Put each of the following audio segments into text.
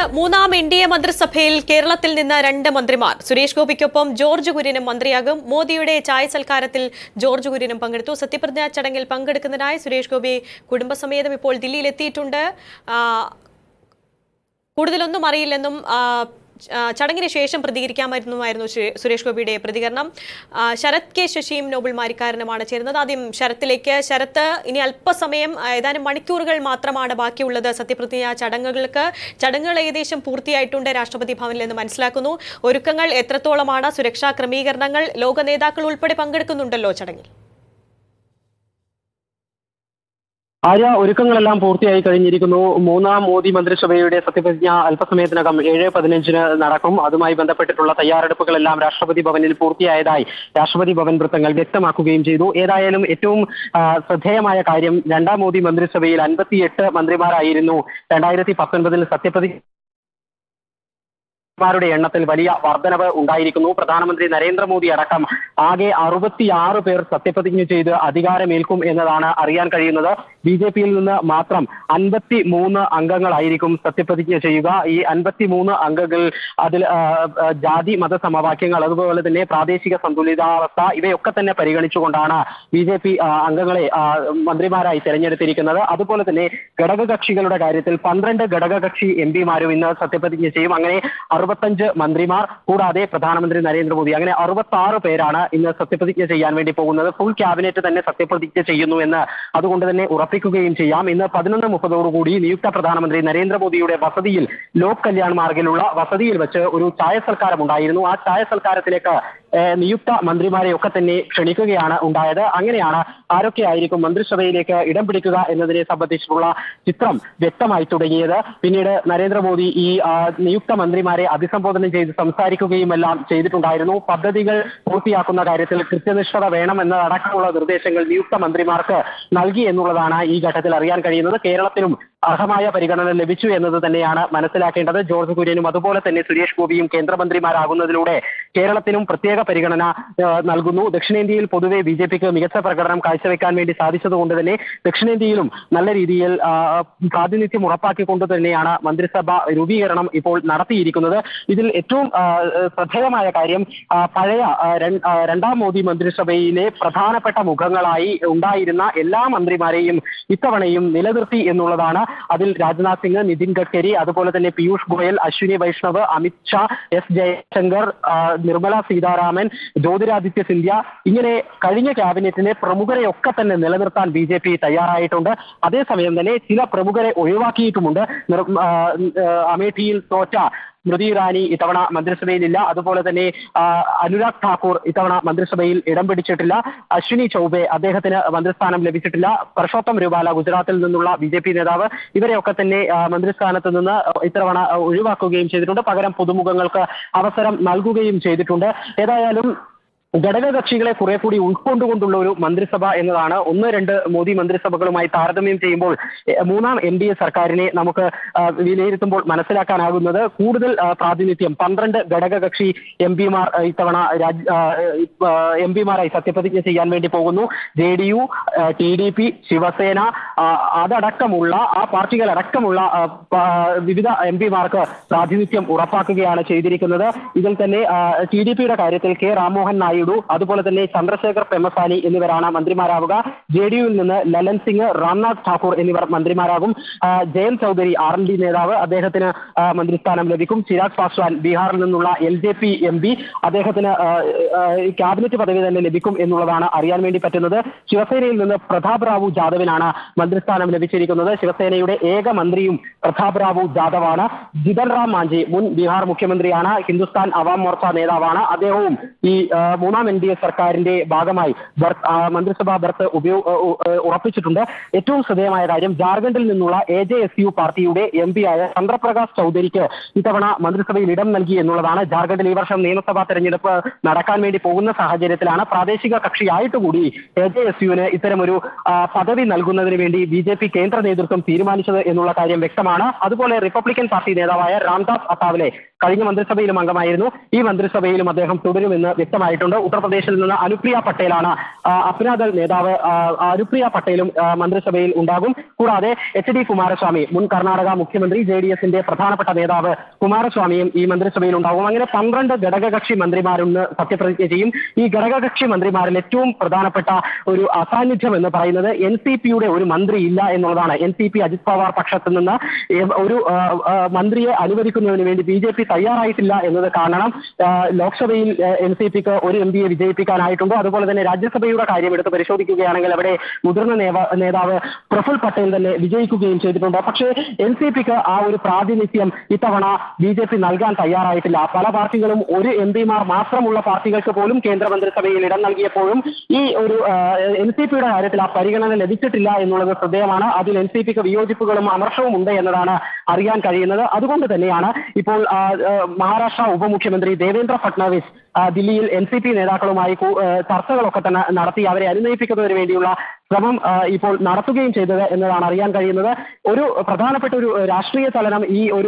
മൂന്നാം N D A മന്ത്രിസഭയിൽ കേരളത്തിൽ നിന്ന് രണ്ട് മന്ത്രിമാർ സുരേഷ് ഗോപിക്കൊപ്പം ജോർജ് കുര്യനും മന്ത്രിയാകും മോദിയുടെ ചായ സൽക്കാരത്തിൽ ജോർജ് കുര്യനും പങ്കെടുത്തു സത്യപ്രതിജ്ഞാ ചടങ്ങിൽ പങ്കെടുക്കുന്നതിനായി സുരേഷ് ഗോപി കുടുംബസമേതം ഇപ്പോൾ ദില്ലിയിലെത്തിയിട്ടുണ്ട് ആ, കൂടുതലൊന്നും അറിയില്ലെന്നും ആ, ആ, ചടങ്ങിന് ശേഷം പ്രതികരിക്കാമായിരുന്നുമായിരുന്നു ശ്രീ- സുരേഷ് ഗോപിയുടെ പ്രതികരണം ആ, ശരത് കെ ശശിയും നോബിൾ മാരിക്കാരനുമാണ് ചേരുന്നത് ആദ്യം ശരത്തിലേക്ക് ശരത്ത് ഇനി അല്പസമയം ആ, ഏതാനും മണിക്കൂറുകൾ മാത്രമാണ് ബാക്കിയുള്ളത് സത്യപ്രതിജ്ഞ ചടങ്ങുകൾക്ക് ചടങ്ങുകൾ ഏകദേശം പൂർത്തിയായിട്ടുണ്ട് രാഷ്ട്രപതി ഭവനിൽ എന്ന് മനസ്സിലാക്കുന്നു ഒരുക്കങ്ങൾ എത്രത്തോളമാണ് സുരക്ഷാ ക്രമീകരണങ്ങൾ ലോക നേതാക്കൾ ഉൾപ്പെടെ പങ്കെടുക്കുന്നുണ്ടല്ലോ ചടങ്ങിൽ ആര്യ ഒരുക്കങ്ങളെല്ലാം പൂർത്തിയായി കഴിഞ്ഞിരിക്കുന്നു മൂന്നാം മോദി മന്ത്രിസഭയുടെ സത്യപ്രതിജ്ഞ അല്പസമയത്തിനകം ഏഴ് പതിനഞ്ചിന് നടക്കും അതുമായി ബന്ധപ്പെട്ടിട്ടുള്ള തയ്യാറെടുപ്പുകളെല്ലാം രാഷ്ട്രപതി ഭവനിൽ പൂർത്തിയായതായി രാഷ്ട്രപതി ഭവൻ വൃത്തങ്ങൾ വ്യക്തമാക്കുകയും ചെയ്തു ഏതായാലും ഏറ്റവും ആ, ശ്രദ്ധേയമായ കാര്യം രണ്ടാം മോദി മന്ത്രിസഭയിൽ അൻപത്തിയെട്ട് മന്ത്രിമാരായിരുന്നു രണ്ടായിരത്തി പത്തൊൻപതിൽ സത്യപ്രതിജ്ഞ മാരുടെ എണ്ണത്തിൽ വലിയ വർധനവ് ഉണ്ടായിരിക്കുന്നു പ്രധാനമന്ത്രി നരേന്ദ്രമോദി അടക്കം ആകെ അറുപത്തിയാറ് പേർ സത്യപ്രതിജ്ഞ ചെയ്ത് അധികാരമേൽക്കും എന്നതാണ് അറിയാൻ കഴിയുന്നത് ബി ജെ പിയിൽ നിന്ന് മാത്രം അൻപത്തി മൂന്ന് അംഗങ്ങളായിരിക്കും സത്യപ്രതിജ്ഞ ചെയ്യുക ഈ അൻപത്തി മൂന്ന് അംഗങ്ങൾ അതിൽ ആ, ആ, ജാതി മത സമവാക്യങ്ങൾ അതുപോലെ തന്നെ പ്രാദേശിക സന്തുലിതാവസ്ഥ ഇവയൊക്കെ തന്നെ പരിഗണിച്ചുകൊണ്ടാണ് ബി ജെ പി അംഗങ്ങളെ ആ, മന്ത്രിമാരായി തെരഞ്ഞെടുത്തിരിക്കുന്നത് അതുപോലെ തന്നെ ഘടകകക്ഷികളുടെ കാര്യത്തിൽ പന്ത്രണ്ട് ഘടകകക്ഷി എം പിമാരും ഇന്ന് സത്യപ്രതിജ്ഞ ചെയ്യും അങ്ങനെ അറുപത്തഞ്ച് മന്ത്രിമാർ കൂടാതെ പ്രധാനമന്ത്രി നരേന്ദ്രമോദി അങ്ങനെ അറുപത്തി ആറ് പേരാണ് ഇന്ന് സത്യപ്രതിജ്ഞ ചെയ്യാൻ വേണ്ടി പോകുന്നത് ഫുൾ ക്യാബിനറ്റ് തന്നെ സത്യപ്രതിജ്ഞ ചെയ്യുന്നു എന്ന് അതുകൊണ്ട് തന്നെ ഉറപ്പിക്കുകയും ചെയ്യാം ഇന്ന് പതിനൊന്ന് മുപ്പതോടുകൂടി നിയുക്ത പ്രധാനമന്ത്രി നരേന്ദ്രമോദിയുടെ വസതിയിൽ ലോക് കല്യാൺ മാർഗിലുള്ള വസതിയിൽ വെച്ച് ഒരു ചായ സൽക്കാരം ഉണ്ടായിരുന്നു ആ ചായ സൽക്കാരത്തിലേക്ക് ഏഹ്, നിയുക്ത മന്ത്രിമാരെ ഒക്കെ തന്നെ ക്ഷണിക്കുകയാണ് ഉണ്ടായത് അങ്ങനെയാണ് ആരൊക്കെയായിരിക്കും മന്ത്രിസഭയിലേക്ക് ഇടം പിടിക്കുക എന്നതിനെ സംബന്ധിച്ചിട്ടുള്ള ചിത്രം വ്യക്തമായി തുടങ്ങിയത് പിന്നീട് നരേന്ദ്രമോദി ഈ ആ, നിയുക്ത മന്ത്രിമാരെ അഭിസംബോധന ചെയ്ത് സംസാരിക്കുകയും എല്ലാം ചെയ്തിട്ടുണ്ടായിരുന്നു പദ്ധതികൾ പൂർത്തിയാക്കുന്ന കാര്യത്തിൽ കൃത്യനിഷ്ഠത വേണമെന്നതടക്കമുള്ള നിർദ്ദേശങ്ങൾ നിയുക്ത മന്ത്രിമാർക്ക് നൽകി എന്നുള്ളതാണ് ഈ ഘട്ടത്തിൽ അറിയാൻ കഴിയുന്നത് കേരളത്തിലും അർഹമായ പരിഗണന ലഭിച്ചു എന്നത് തന്നെയാണ് മനസ്സിലാക്കേണ്ടത് ജോർജ് കുര്യനും അതുപോലെ തന്നെ സുരേഷ് ഗോപിയും കേന്ദ്രമന്ത്രിമാരാകുന്നതിലൂടെ കേരളത്തിനും പ്രത്യേക പരിഗണന ആ, നൽകുന്നു ദക്ഷിണേന്ത്യയിൽ പൊതുവെ ബി ജെ പിക്ക് മികച്ച പ്രകടനം കാഴ്ചവെക്കാൻ വേണ്ടി സാധിച്ചതുകൊണ്ട് തന്നെ ദക്ഷിണേന്ത്യയിലും നല്ല രീതിയിൽ ആ, പ്രാതിനിധ്യം ഉറപ്പാക്കിക്കൊണ്ട് തന്നെയാണ് മന്ത്രിസഭ രൂപീകരണം ഇപ്പോൾ നടത്തിയിരിക്കുന്നത് ഇതിൽ ഏറ്റവും ആ, ശ്രദ്ധേയമായ കാര്യം ആ, പഴയ ആ, രൺ- ആ, രണ്ടാം മോദി മന്ത്രിസഭയിലെ പ്രധാനപ്പെട്ട മുഖങ്ങളായി ഉണ്ടായിരുന്ന എല്ലാ മന്ത്രിമാരെയും ഇത്തവണയും നിലനിർത്തി എന്നുള്ളതാണ് അതിൽ രാജ്നാഥ് സിംഗ് നിതിൻ ഗഡ്കരി അതുപോലെ തന്നെ പീയൂഷ് ഗോയൽ അശ്വിനി വൈഷ്ണവ് അമിത് ഷാ എസ് ജയശങ്കർ ആ, നിർമ്മല സീതാരാമൻ ജ്യോതിരാദിത്യ സിന്ധ്യ ഇങ്ങനെ കഴിഞ്ഞ ക്യാബിനറ്റിലെ പ്രമുഖരെയൊക്കെ തന്നെ നിലനിർത്താൻ ബി ജെ പി തയ്യാറായിട്ടുണ്ട് അതേസമയം തന്നെ ചില പ്രമുഖരെ ഒഴിവാക്കിയിട്ടുമുണ്ട് നിർ- ആ, ആ, അമേഠിയിൽ തോറ്റ സ്മൃതി ഇറാനി ഇത്തവണ മന്ത്രിസഭയിലില്ല അതുപോലെ തന്നെ ആ, അനുരാഗ് ഠാക്കൂർ ഇത്തവണ മന്ത്രിസഭയിൽ ഇടം പിടിച്ചിട്ടില്ല അശ്വിനി ചൗബെ അദ്ദേഹത്തിന് മന്ത്രിസ്ഥാനം ലഭിച്ചിട്ടില്ല പർഷോത്തം രൂപാല ഗുജറാത്തിൽ നിന്നുള്ള ബി ജെ പി നേതാവ് ഇവരെയൊക്കെ തന്നെ ആ, മന്ത്രിസ്ഥാനത്ത് നിന്ന് ഇത്തവണ ഒഴിവാക്കുകയും ചെയ്തിട്ടുണ്ട് പകരം പുതുമുഖങ്ങൾക്ക് അവസരം നൽകുകയും ചെയ്തിട്ടുണ്ട് ഏതായാലും ഘടകകക്ഷികളെ കുറെ കൂടി ഉൾക്കൊണ്ടുകൊണ്ടുള്ള ഒരു മന്ത്രിസഭ എന്നതാണ് ഒന്ന് രണ്ട് മോദി മന്ത്രിസഭകളുമായി താരതമ്യം ചെയ്യുമ്പോൾ എ, മൂന്നാം എൻ ഡി എ സർക്കാരിനെ നമുക്ക് ആ, വിലയിരുത്തുമ്പോൾ മനസ്സിലാക്കാനാകുന്നത് കൂടുതൽ ആ, പ്രാതിനിധ്യം പന്ത്രണ്ട് ഘടകകക്ഷി എം പിമാർ ഇത്തവണ രാജ് എം പിമാരായി സത്യപ്രതിജ്ഞ ചെയ്യാൻ വേണ്ടി പോകുന്നു J D U T D P Shiv Sena ആ, അതടക്കമുള്ള ആ പാർട്ടികളടക്കമുള്ള ആ, പ- വിവിധ എം പിമാർക്ക് പ്രാതിനിധ്യം ഉറപ്പാക്കുകയാണ് ചെയ്തിരിക്കുന്നത് ഇതിൽ തന്നെ ടി ഡി പിയുടെ കാര്യത്തിൽ കെ രാംമോഹൻ നായിഡു അതുപോലെ തന്നെ ചന്ദ്രശേഖർ പെമ്മസാനി എന്നിവരാണ് മന്ത്രിമാരാവുക ജെ ഡി യുവിൽ നിന്ന് ലലൻ സിംഗ് രാംനാഥ് ഠാക്കൂർ എന്നിവർ മന്ത്രിമാരാകും ആ, Jayant Chaudhary R L D നേതാവ് അദ്ദേഹത്തിന് ആ, മന്ത്രിസ്ഥാനം ലഭിക്കും ചിരാഗ് പാസ്വാൻ ബീഹാറിൽ നിന്നുള്ള L J P M P അദ്ദേഹത്തിന് ആ, ആ, ഈ ക്യാബിനറ്റ് പദവി തന്നെ ലഭിക്കും എന്നുള്ളതാണ് അറിയാൻ വേണ്ടി പറ്റുന്നത് ശിവസേനയിൽ നിന്ന് പ്രതാപ് റാവു ജാദവിനാണ് മന്ത്രിസ്ഥാനം ലഭിച്ചിരിക്കുന്നത് ശിവസേനയുടെ ഏക മന്ത്രിയും പ്രതാപ് റാവു ജാദവാണ് ജിതൻ റാം മാഞ്ചി മുൻ ബീഹാർ മുഖ്യമന്ത്രിയാണ് ഹിന്ദുസ്ഥാൻ അവാം മോർച്ച നേതാവാണ് അദ്ദേഹവും ഈ ആ, മൂന്നാം എൻ ഡി എ സർക്കാരിന്റെ ഭാഗമായി ബർത്ത് ആ, മന്ത്രിസഭാ ബർത്ത് ഉപയോ ഉ- ഉ- ഉറപ്പിച്ചിട്ടുണ്ട് ഏറ്റവും ശ്രദ്ധേയമായ കാര്യം ജാർഖണ്ഡിൽ നിന്നുള്ള എ ജെ എസ് യു പാർട്ടിയുടെ എം പി ആയ ചന്ദ്രപ്രകാശ് ചൗധരിക്ക് ഇത്തവണ മന്ത്രിസഭയിൽ ഇടം നൽകി എന്നുള്ളതാണ് ജാർഖണ്ഡിൽ ഈ വർഷം നിയമസഭാ തെരഞ്ഞെടുപ്പ് നടക്കാൻ വേണ്ടി പോകുന്ന സാഹചര്യത്തിലാണ് പ്രാദേശിക കക്ഷിയായിട്ടുകൂടി എ ജെ എസ് യുവിന് ഇത്തരമൊരു ആ, പദവി നൽകുന്നതിന് വേണ്ടി ബി ജെ പി കേന്ദ്ര നേതൃത്വം തീരുമാനിച്ചത് എന്നുള്ള കാര്യം വ്യക്തമാണ് അതുപോലെ റിപ്പബ്ലിക്കൻ പാർട്ടി നേതാവായ രാംദാസ് അത്താവലെ കഴിഞ്ഞ മന്ത്രിസഭയിലും അംഗമായിരുന്നു ഈ മന്ത്രിസഭയിലും അദ്ദേഹം തുടരുമെന്ന് വ്യക്തമായിട്ടുണ്ട് ഉത്തർപ്രദേശിൽ നിന്ന് അനുപ്രിയ പട്ടേലാണ് ആ, അപ്നാദൾ നേതാവ് ആ, അനുപ്രിയ പട്ടേലും ആ, മന്ത്രിസഭയിൽ ഉണ്ടാകും കൂടാതെ എച്ച് ഡി കുമാരസ്വാമി മുൻ കർണാടക മുഖ്യമന്ത്രി ജെ ഡി എസിന്റെ പ്രധാനപ്പെട്ട നേതാവ് കുമാരസ്വാമിയും ഈ മന്ത്രിസഭയിൽ ഉണ്ടാകും അങ്ങനെ പന്ത്രണ്ട് ഘടകകക്ഷി മന്ത്രിമാരുന്ന് സത്യപ്രതിജ്ഞ ചെയ്യും ഈ ഘടകകക്ഷി മന്ത്രിമാരിൽ ഏറ്റവും പ്രധാനപ്പെട്ട ഒരു അസാന്നിധ്യം എന്ന് പറയുന്നത് എൻ സി പിയുടെ ഒരു മന്ത്രി ഇല്ല എന്നുള്ളതാണ് N C P Ajit Pawar പക്ഷത്ത് നിന്ന് ഏ- ഒരു ആ, ആ, മന്ത്രിയെ അനുവദിക്കുന്നതിന് വേണ്ടി ബി ജെ പി തയ്യാറായിട്ടില്ല എന്നത് കാണണം ആ, ലോക്സഭയിൽ എൻ സി പിക്ക് ഒരു എം പിയെ വിജയിപ്പിക്കാനായിട്ടുണ്ട് അതുപോലെ തന്നെ രാജ്യസഭയുടെ കാര്യം എടുത്ത് പരിശോധിക്കുകയാണെങ്കിൽ അവിടെ മുതിർന്ന നേവ- നേതാവ് പ്രഫുൽ പട്ടേൽ തന്നെ വിജയിക്കുകയും ചെയ്തിട്ടുണ്ട് പക്ഷേ എൻ സി പിക്ക് ആ ഒരു പ്രാതിനിധ്യം ഇത്തവണ ബി ജെ പി നൽകാൻ തയ്യാറായിട്ടില്ല പല പാർട്ടികളും ഒരു എം പിമാർ മാത്രമുള്ള പാർട്ടികൾക്ക് പോലും കേന്ദ്രമന്ത്രിസഭയിൽ ഇടം നൽകിയപ്പോഴും ഈ ഒരു എൻ സി പിയുടെ കാര്യത്തിൽ ആ പരിഗണന ലഭിച്ചിട്ടില്ല എന്നുള്ളത് ശ്രദ്ധേയമാണ് അതിൽ എൻ സി പിക്ക് വിയോജിപ്പുകളും അമർഷവും ഉണ്ട് എന്നതാണ് അറിയാൻ കഴിയുന്നത് അതുകൊണ്ട് തന്നെയാണ് ഇപ്പോൾ ആ, ആ, മഹാരാഷ്ട്ര ഉപമുഖ്യമന്ത്രി ദേവേന്ദ്ര ഫട്നാവിസ് ആ, ദില്ലിയിൽ എൻ സി പി നേതാക്കളുമായി കൂ- ആ, ചർച്ചകളൊക്കെ തന്നെ നടത്തി അവരെ അനുനയിപ്പിക്കുന്നതിന് വേണ്ടിയുള്ള ശ്രമം ആ, ഇപ്പോൾ നടത്തുകയും ചെയ്തത് എന്നതാണ് അറിയാൻ കഴിയുന്നത് ഒരു പ്രധാനപ്പെട്ട ഒരു രാഷ്ട്രീയ ചലനം ഈ ഒരു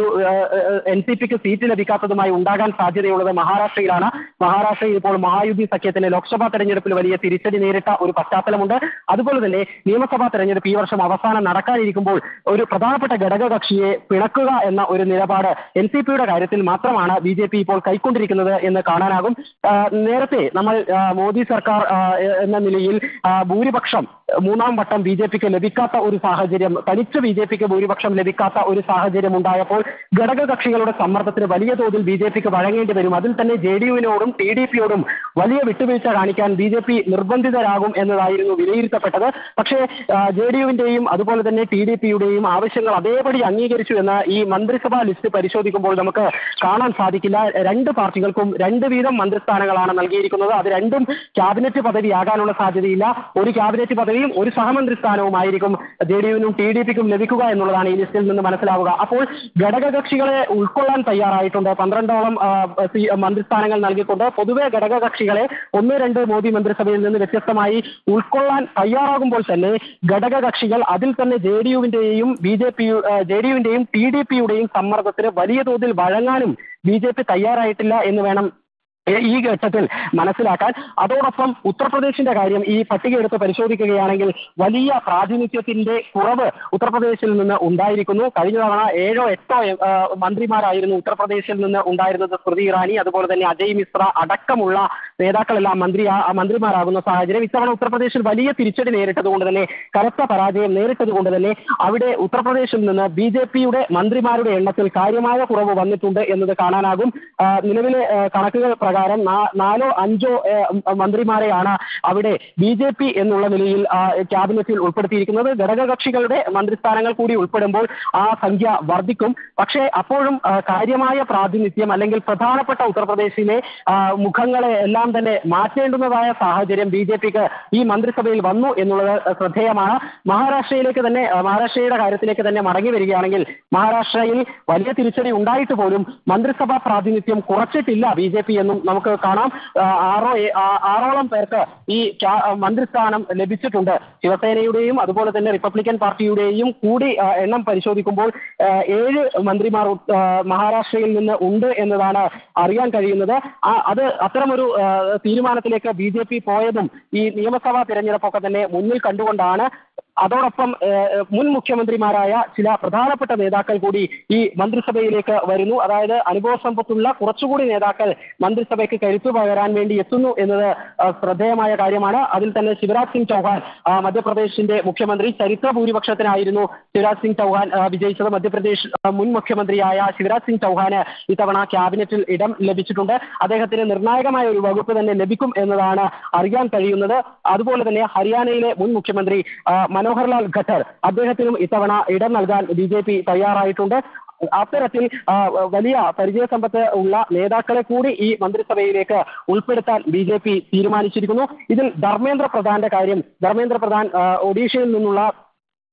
എൻ സി പിക്ക് സീറ്റ് ലഭിക്കാത്തതുമായി ഉണ്ടാകാൻ സാധ്യതയുള്ളത് മഹാരാഷ്ട്രയിലാണ് മഹാരാഷ്ട്രയിൽ ഇപ്പോൾ മഹായുതി സഖ്യത്തിന് ലോക്സഭാ തെരഞ്ഞെടുപ്പിൽ വലിയ തിരിച്ചടി നേരിട്ട ഒരു പശ്ചാത്തലമുണ്ട് അതുപോലെ തന്നെ നിയമസഭാ തെരഞ്ഞെടുപ്പ് ഈ വർഷം അവസാനം നടക്കാനിരിക്കുമ്പോൾ ഒരു പ്രധാനപ്പെട്ട ഘടകകക്ഷിയെ പിണക്കുക എന്ന ഒരു നിലപാട് എൻ സി പിയുടെ കാര്യത്തിൽ മാത്രമാണ് ബി ജെ പി ഇപ്പോൾ കൈക്കൊണ്ടിരിക്കുന്നത് എന്ന് കാണാനാകും ആ, നേരത്തെ നമ്മൾ ആ, മോദി സർക്കാർ ആ, എന്ന നിലയിൽ ആ, ഭൂരിപക്ഷം മൂന്നാം വട്ടം ബി ജെ പിക്ക് ലഭിക്കാത്ത ഒരു സാഹചര്യം തനിച്ച് ബി ജെ പിക്ക് ഭൂരിപക്ഷം ലഭിക്കാത്ത ഒരു സാഹചര്യം ഉണ്ടായപ്പോൾ ഘടകകക്ഷികളുടെ സമ്മർദ്ദത്തിന് വലിയ തോതിൽ ബി ജെ പിക്ക് വഴങ്ങേണ്ടി വരും അതിൽ തന്നെ ജെ ഡി യുവിനോടും ടി ഡി പിയോടും വലിയ വിട്ടുവീഴ്ച കാണിക്കാൻ ബി ജെ പി നിർബന്ധിതരാകും എന്നതായിരുന്നു വിലയിരുത്തപ്പെട്ടത് പക്ഷേ ജെ ഡി യുവിന്റെയും അതുപോലെ തന്നെ ടി ഡി പിയുടെയും ആവശ്യങ്ങൾ അതേപടി അംഗീകരിച്ചു എന്ന് ഈ മന്ത്രിസഭാ ലിസ്റ്റ് പരിശോധിക്കുമ്പോൾ നമുക്ക് കാണാൻ സാധിക്കില്ല രണ്ട് പാർട്ടികൾക്കും രണ്ട് വീതം മന്ത്രിസ്ഥാനങ്ങളാണ് നൽകിയിരിക്കുന്നത് അത് രണ്ടും ക്യാബിനറ്റ് പദവിയാകാനുള്ള സാധ്യതയില്ല ഒരു ക്യാബിനറ്റ് പദവിയും ഒരു സഹമന്ത്രി സ്ഥാനവുമായിരിക്കും ജെ ഡി യുവിനും ടി ഡി പിക്കും ലഭിക്കുക എന്നുള്ളതാണ് ഈ ലിസ്റ്റിൽ നിന്ന് മനസ്സിലാവുക അപ്പോൾ ഘടകകക്ഷികളെ ഉൾക്കൊള്ളാൻ തയ്യാറായിട്ടുണ്ട് പന്ത്രണ്ടോളം ആ, സി- മന്ത്രിസ്ഥാനങ്ങൾ നൽകിക്കൊണ്ട് പൊതുവെ ഘടകകക്ഷികളെ ഒന്ന് രണ്ട് മോദി മന്ത്രിസഭയിൽ നിന്ന് വ്യത്യസ്തമായി ഉൾക്കൊള്ളാൻ തയ്യാറാകുമ്പോൾ തന്നെ ഘടകകക്ഷികൾ അതിൽ തന്നെ ജെ ഡി യുവിന്റെയും B J P J D യുവിന്റെയും ടി ഡി പിയുടെയും സമ്മർദ്ദത്തിന് വലിയ തോതിൽ വഴങ്ങാനും ബി ജെ പി തയ്യാറായിട്ടില്ല എന്ന് വേണം ഏ- ഈ ഘട്ടത്തിൽ മനസ്സിലാക്കാൻ അതോടൊപ്പം ഉത്തർപ്രദേശിന്റെ കാര്യം ഈ പട്ടിക എടുത്ത് പരിശോധിക്കുകയാണെങ്കിൽ വലിയ പ്രാതിനിധ്യത്തിന്റെ കുറവ് ഉത്തർപ്രദേശിൽ നിന്ന് ഉണ്ടായിരിക്കുന്നു കഴിഞ്ഞ തവണ ഏഴോ എട്ടോ എം, ആ, മന്ത്രിമാരായിരുന്നു ഉത്തർപ്രദേശിൽ നിന്ന് ഉണ്ടായിരുന്നത് സ്മൃതി ഇറാനി അതുപോലെ തന്നെ അജയ് മിശ്ര അടക്കമുള്ള നേതാക്കളെല്ലാം മന്ത്രി ആ- മന്ത്രിമാരാകുന്ന സാഹചര്യം ഇത്തവണ ഉത്തർപ്രദേശിൽ വലിയ തിരിച്ചടി നേരിട്ടത് കൊണ്ട് തന്നെ കനത്ത പരാജയം നേരിട്ടത് കൊണ്ട് തന്നെ അവിടെ ഉത്തർപ്രദേശിൽ നിന്ന് ബി ജെ പിയുടെ മന്ത്രിമാരുടെ എണ്ണത്തിൽ കാര്യമായ കുറവ് വന്നിട്ടുണ്ട് എന്നത് കാണാനാകും ആ, നിലവിലെ ആ, കണക്കുകൾ പ്രകാരം നാ- നാലോ അഞ്ചോ ആ, മന്ത്രിമാരെയാണ് അവിടെ ബി ജെ പി എന്നുള്ള നിലയിൽ ആ, ക്യാബിനറ്റിൽ ഉൾപ്പെടുത്തിയിരിക്കുന്നത് ഘടകകക്ഷികളുടെ മന്ത്രിസ്ഥാനങ്ങൾ കൂടി ഉൾപ്പെടുമ്പോൾ ആ സംഖ്യ വർദ്ധിക്കും പക്ഷേ അപ്പോഴും ആ, കാര്യമായ പ്രാതിനിധ്യം അല്ലെങ്കിൽ പ്രധാനപ്പെട്ട ഉത്തർപ്രദേശിലെ ആ, മുഖങ്ങളെ എല്ലാം തന്നെ മാറ്റേണ്ടുന്നതായ സാഹചര്യം ബി ജെ പിക്ക് ഈ മന്ത്രിസഭയിൽ വന്നു എന്നുള്ളത് ശ്രദ്ധേയമാണ് മഹാരാഷ്ട്രയിലേക്ക് തന്നെ ആ, മഹാരാഷ്ട്രയുടെ കാര്യത്തിലേക്ക് തന്നെ മടങ്ങി വരികയാണെങ്കിൽ മഹാരാഷ്ട്രയിൽ വലിയ തിരിച്ചടി ഉണ്ടായിട്ട് പോലും മന്ത്രിസഭാ പ്രാതിനിധ്യം കുറച്ചിട്ടില്ല ബി ജെ പി എന്നും നമുക്ക് കാണാം ആ, ആറോ ഏ- ആ- ആറോളം പേർക്ക് ഈ ക്യാ- മന്ത്രിസ്ഥാനം ലഭിച്ചിട്ടുണ്ട് ശിവസേനയുടെയും അതുപോലെ തന്നെ റിപ്പബ്ലിക്കൻ പാർട്ടിയുടെയും കൂടി ആ, എണ്ണം പരിശോധിക്കുമ്പോൾ ആ, ഏഴ് മന്ത്രിമാർ ഉ- ആ, മഹാരാഷ്ട്രയിൽ നിന്ന് ഉണ്ട് എന്നതാണ് അറിയാൻ കഴിയുന്നത് ആ, അത് അത്തരമൊരു ആ, തീരുമാനത്തിലേക്ക് ബി ജെ പി പോയതും ഈ നിയമസഭാ തിരഞ്ഞെടുപ്പൊക്കെ തന്നെ മുന്നിൽ കണ്ടുകൊണ്ടാണ് അതോടൊപ്പം ഏഹ്, മുൻ മുഖ്യമന്ത്രിമാരായ ചില പ്രധാനപ്പെട്ട നേതാക്കൾ കൂടി ഈ മന്ത്രിസഭയിലേക്ക് വരുന്നു അതായത് അനുഭവ സമ്പത്തുള്ള കുറച്ചുകൂടി നേതാക്കൾ മന്ത്രിസഭയ്ക്ക് കരുത്തു പകരാൻ വേണ്ടി എത്തുന്നു എന്നത് ആ, ശ്രദ്ധേയമായ കാര്യമാണ് അതിൽ തന്നെ ശിവരാജ് സിംഗ് ചൗഹാൻ ആ, മധ്യപ്രദേശിന്റെ മുഖ്യമന്ത്രി ചരിത്ര ഭൂരിപക്ഷത്തിനായിരുന്നു ശിവരാജ് സിംഗ് ചൗഹാൻ ആ, വിജയിച്ചത് മധ്യപ്രദേശ് ആ, മുൻ മുഖ്യമന്ത്രിയായ ശിവരാജ് സിംഗ് ചൗഹാന് ഇത്തവണ ക്യാബിനറ്റിൽ ഇടം ലഭിച്ചിട്ടുണ്ട് അദ്ദേഹത്തിന് നിർണായകമായ ഒരു വകുപ്പ് തന്നെ ലഭിക്കും എന്നതാണ് അറിയാൻ കഴിയുന്നത് അതുപോലെ തന്നെ ഹരിയാനയിലെ മുൻ മുഖ്യമന്ത്രി ആ, മനോഹർലാൽ ഖട്ടർ അദ്ദേഹത്തിനും ഇത്തവണ ഇടം നൽകാൻ ബി ജെ പി തയ്യാറായിട്ടുണ്ട് അത്തരത്തിൽ ആ, വലിയ പരിചയസമ്പത്ത് ഉള്ള നേതാക്കളെ കൂടി ഈ മന്ത്രിസഭയിലേക്ക് ഉൾപ്പെടുത്താൻ ബി ജെ പി തീരുമാനിച്ചിരിക്കുന്നു ഇതിൽ ധർമ്മേന്ദ്ര പ്രധാന്റെ കാര്യം ധർമ്മേന്ദ്ര പ്രധാൻ ആ, ഒഡീഷയിൽ നിന്നുള്ള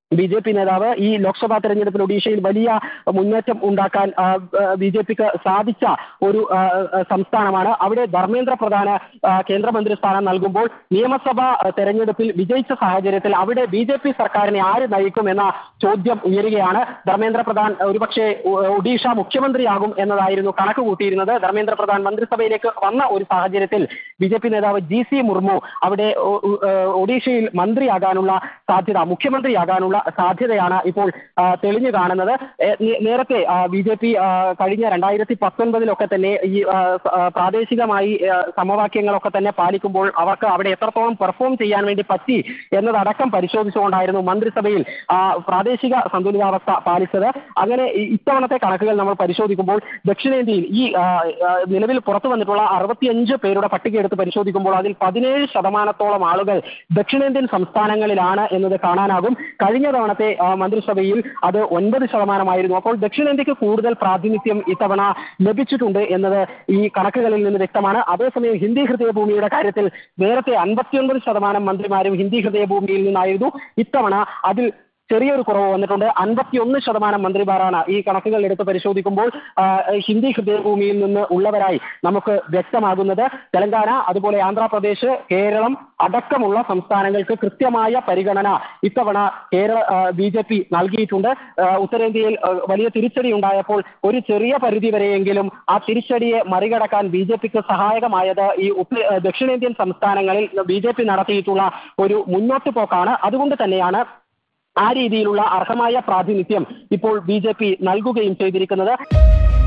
ബി ജെ പി നേതാവ് ഈ ലോക്സഭാ തെരഞ്ഞെടുപ്പിൽ ഒഡീഷയിൽ വലിയ മുന്നേറ്റം ഉണ്ടാക്കാൻ ബി ജെ പിക്ക് സാധിച്ച ഒരു ആ, ആ, സംസ്ഥാനമാണ് അവിടെ ധർമ്മേന്ദ്ര പ്രധാന് ആ, കേന്ദ്രമന്ത്രി സ്ഥാനം നൽകുമ്പോൾ നിയമസഭാ ആ, തെരഞ്ഞെടുപ്പിൽ വിജയിച്ച സാഹചര്യത്തിൽ അവിടെ ബി ജെ പി സർക്കാരിനെ ആര് നയിക്കും എന്ന ചോദ്യം ഉയരുകയാണ് ധർമ്മേന്ദ്ര പ്രധാൻ ഒരുപക്ഷെ ഒ- ഒഡീഷ മുഖ്യമന്ത്രിയാകും എന്നതായിരുന്നു കണക്ക് കൂട്ടിയിരുന്നത് ധർമ്മേന്ദ്ര പ്രധാൻ മന്ത്രിസഭയിലേക്ക് വന്ന ഒരു സാഹചര്യത്തിൽ ബി ജെ പി നേതാവ് ജി സി മുർമു അവിടെ ഒ- ഒ- ഏഹ് ഒഡീഷയിൽ മന്ത്രിയാകാനുള്ള സാധ്യത മുഖ്യമന്ത്രിയാകാനുള്ള സാധ്യതയാണ് ഇപ്പോൾ ആ, തെളിഞ്ഞു കാണുന്നത് ഏ, നേ- നേരത്തെ ബി ജെ പി കഴിഞ്ഞ രണ്ടായിരത്തി പത്തൊൻപതിലൊക്കെ തന്നെ ഈ ആ, സ- ആ, പ്രാദേശികമായി ആ, സമവാക്യങ്ങളൊക്കെ തന്നെ പാലിക്കുമ്പോൾ അവർക്ക് അവിടെ എത്രത്തോളം പെർഫോം ചെയ്യാൻ വേണ്ടി പറ്റി എന്നതടക്കം പരിശോധിച്ചുകൊണ്ടായിരുന്നു മന്ത്രിസഭയിൽ ആ, പ്രാദേശിക സന്തുലിതാവസ്ഥ പാലിച്ചത് അങ്ങനെ ഈ- ഇത്തവണത്തെ കണക്കുകൾ നമ്മൾ പരിശോധിക്കുമ്പോൾ ദക്ഷിണേന്ത്യയിൽ ഈ ആ, ആ, നിലവിൽ പുറത്തു വന്നിട്ടുള്ള അറുപത്തിയഞ്ച് പേരുടെ പട്ടിക എടുത്ത് പരിശോധിക്കുമ്പോൾ അതിൽ പതിനേഴ് ശതമാനത്തോളം ആളുകൾ ദക്ഷിണേന്ത്യൻ സംസ്ഥാനങ്ങളിലാണ് എന്നത് കാണാനാകും കഴിഞ്ഞ തവണത്തെ ആ, മന്ത്രിസഭയിൽ അത് ഒൻപത് ശതമാനമായിരുന്നു അപ്പോൾ ദക്ഷിണേന്ത്യക്ക് കൂടുതൽ പ്രാതിനിധ്യം ഇത്തവണ ലഭിച്ചിട്ടുണ്ട് എന്നത് ഈ കണക്കുകളിൽ നിന്ന് വ്യക്തമാണ് അതേസമയം ഹിന്ദി ഹൃദയഭൂമിയുടെ കാര്യത്തിൽ നേരത്തെ അൻപത്തിയൊൻപത് ശതമാനം മന്ത്രിമാരും ഹിന്ദി ഹൃദയഭൂമിയിൽ നിന്നായിരുന്നു ഇത്തവണ അതിൽ ചെറിയൊരു കുറവ് വന്നിട്ടുണ്ട് അൻപത്തിയൊന്ന് ശതമാനം മന്ത്രിമാരാണ് ഈ കണക്കുകൾ എടുത്ത് പരിശോധിക്കുമ്പോൾ ആ, ഹിന്ദി ഹൃദയഭൂമിയിൽ നിന്ന് ഉള്ളവരായി നമുക്ക് വ്യക്തമാകുന്നത് തെലങ്കാന അതുപോലെ ആന്ധ്രാപ്രദേശ് കേരളം അടക്കമുള്ള സംസ്ഥാനങ്ങൾക്ക് കൃത്യമായ പരിഗണന ഇത്തവണ കേരള ബി ജെ പി നൽകിയിട്ടുണ്ട് ആ, ഉത്തരേന്ത്യയിൽ ആ, വലിയ തിരിച്ചടി ഉണ്ടായപ്പോൾ ഒരു ചെറിയ പരിധി വരെയെങ്കിലും ആ തിരിച്ചടിയെ മറികടക്കാൻ ബി ജെ പിക്ക് സഹായകമായത് ഈ ഉത്ത- ആ, ദക്ഷിണേന്ത്യൻ സംസ്ഥാനങ്ങളിൽ ബി ജെ പി നടത്തിയിട്ടുള്ള ഒരു മുന്നോട്ട് പോക്കാണ് അതുകൊണ്ട് തന്നെയാണ് ആ രീതിയിലുള്ള അർഹമായ പ്രാതിനിധ്യം ഇപ്പോൾ ബി നൽകുകയും ചെയ്തിരിക്കുന്നത്